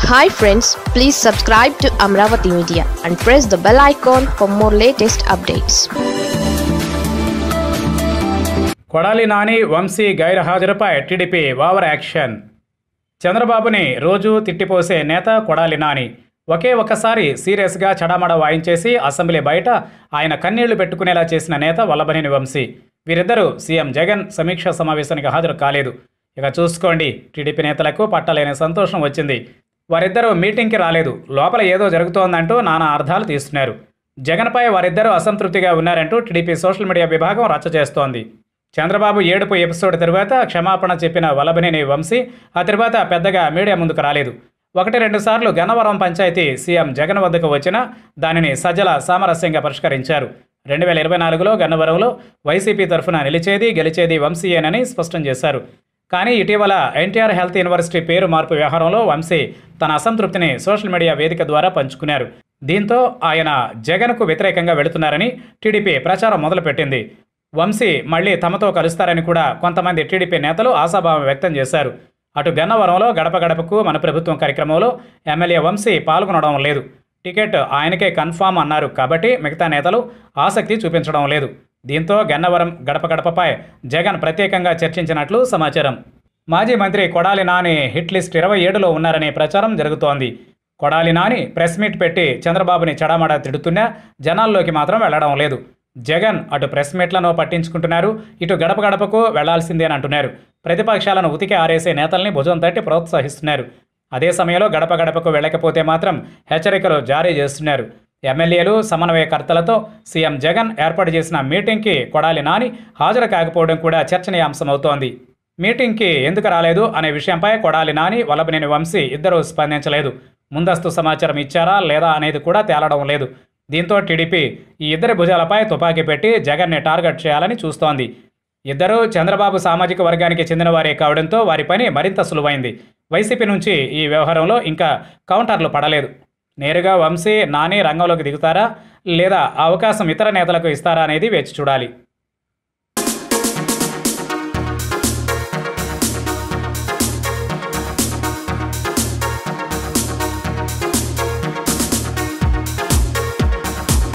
hi friends please subscribe to Amaravati media and press the bell icon for more latest updates Kodali Nani Vamsi గైర్హాజరుపై TDP over action చంద్రబాబుని రోజు తిట్టిపోసే నేత కొడాలి నాని ఒకే ఒక్కసారి సీరియస్గా చడామడ వాయించేసి అసెంబ్లీ బయట ఆయన కన్నీళ్లు పెట్టుకునేలా చేసిన నేత వల్లభనేని వంశీ వీరిద్దరూ సీఎం జగన్ సమీక్షా సమావేశానికి హాజరు కాలేదు ఇక చూసుకోండి టీడీపీ నేతలకు పట్టలేని సంతోషం వచ్చింది వారిద్దరూ మీటింగ్కి రాలేదు లోపల ఏదో జరుగుతోందంటూ నానా అర్థాలు తీస్తున్నారు జగన్పై వారిద్దరూ అసంతృప్తిగా ఉన్నారంటూ టీడీపీ సోషల్ మీడియా విభాగం రచ్చ చేస్తోంది చంద్రబాబు ఏడుపు ఎపిసోడ్ తరువాత క్షమాపణ చెప్పిన వల్లభనేని వంశీ ఆ తర్వాత పెద్దగా మీడియా ముందుకు రాలేదు ఒకటి రెండు సార్లు గన్నవరం పంచాయతీ సీఎం జగన్ వద్దకు వచ్చినా దానిని సజ్జల సామరస్యంగా పరిష్కరించారు రెండు వేల ఇరవై నాలుగులో గన్నవరంలో వైసీపీ తరఫున నిలిచేది గెలిచేది వంశీయేనని స్పష్టం చేశారు కానీ ఇటీవల ఎన్టీఆర్ హెల్త్ యూనివర్సిటీ పేరు మార్పు వ్యవహారంలో వంశీ తన అసంతృప్తిని సోషల్ మీడియా వేదిక ద్వారా పంచుకున్నారు దీంతో ఆయన జగన్కు వ్యతిరేకంగా వెళుతున్నారని టీడీపీ ప్రచారం మొదలుపెట్టింది వంశీ మళ్ళీ తమతో కలుస్తారని కూడా కొంతమంది టీడీపీ నేతలు ఆశాభావం వ్యక్తం చేశారు అటు గన్నవరంలో గడప గడపకు మన ప్రభుత్వం కార్యక్రమంలో ఎమ్మెల్యే వంశీ పాల్గొనడం లేదు టికెట్ ఆయనకే కన్ఫామ్ అన్నారు కాబట్టి మిగతా నేతలు ఆసక్తి చూపించడం లేదు దీంతో గన్నవరం గడప గడపపై జగన్ ప్రత్యేకంగా చర్చించినట్లు సమాచారం మాజీ మంత్రి కొడాలి నాని హిట్ లిస్ట్ ఇరవై ఏడులో ఉన్నారనే ప్రచారం జరుగుతోంది కొడాలి నాని ప్రెస్ మీట్ పెట్టి చంద్రబాబుని చడామడా తిడుతున్నా జనాల్లోకి మాత్రం వెళ్లడం లేదు జగన్ అటు ప్రెస్ మీట్లను పట్టించుకుంటున్నారు ఇటు గడప గడపకు వెళ్లాల్సిందేనంటున్నారు ప్రతిపక్షాలను ఉతికి ఆరేసే నేతల్ని భుజం తట్టి ప్రోత్సహిస్తున్నారు అదే సమయంలో గడప గడపకు వెళ్ళకపోతే మాత్రం హెచ్చరికలు జారీ చేస్తున్నారు ఎమ్మెల్యేలు సమన్వయకర్తలతో సీఎం జగన్ ఏర్పాటు చేసిన మీటింగ్కి కొడాలి నాని హాజరు కాకపోవడం కూడా చర్చనీయాంశమవుతోంది మీటింగ్కి ఎందుకు రాలేదు అనే విషయంపై కొడాలి నాని వల్లభనేని వంశీ ఇద్దరూ స్పందించలేదు ముందస్తు సమాచారం ఇచ్చారా లేదా అనేది కూడా తేలడం లేదు దీంతో టీడీపీ ఈ ఇద్దరి భుజాలపై తుపాకీ పెట్టి జగన్ని టార్గెట్ చేయాలని చూస్తోంది ఇద్దరూ చంద్రబాబు సామాజిక వర్గానికి చెందిన వారే కావడంతో వారి పని మరింత సులువైంది వైసీపీ నుంచి ఈ వ్యవహారంలో ఇంకా కౌంటర్లు పడలేదు నేరుగా వంశీ నాని రంగంలోకి దిగుతారా లేదా ఆ అవకాశం ఇతర నేతలకు ఇస్తారా అనేది వేచి చూడాలి